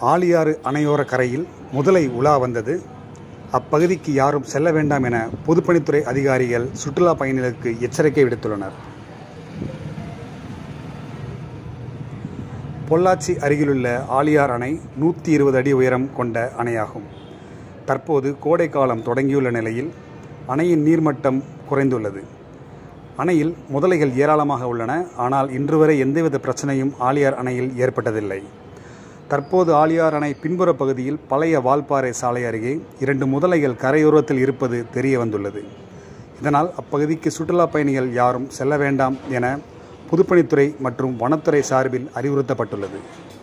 ஆழியாறு அணையோர கரையில் முதலை உலா வந்தது அப்பகுதிக்கு யாரும் செல்ல வேண்டாம் என பொதுப்பணித்துறை அதிகாரிகள் சுற்றுலா பயணிகளுக்கு எச்சரிக்கை விடுத்துள்ளனர் பொள்ளாச்சி அருகிலுள்ள ஆழியார் அணை நூற்றி இருபது அடி உயரம் கொண்ட அணையாகும் தற்போது கோடை காலம் தொடங்கியுள்ள நிலையில் அணையின் நீர்மட்டம் குறைந்துள்ளது அணையில் முதலைகள் ஏராளமாக உள்ளன ஆனால் இன்று வரை எந்தவித பிரச்சனையும் ஆழியார் அணையில் ஏற்பட்டதில்லை தற்போது ஆழியார் அணை பின்புற பகுதியில் பழைய வால்பாறை சாலை அருகே இரண்டு முதலைகள் கரையோரத்தில் இருப்பது தெரிய வந்துள்ளது இதனால் அப்பகுதிக்கு சுற்றுலா பயணிகள் யாரும் செல்ல வேண்டாம் என பொதுப்பணித்துறை மற்றும் வனத்துறை சார்பில் அறிவுறுத்தப்பட்டுள்ளது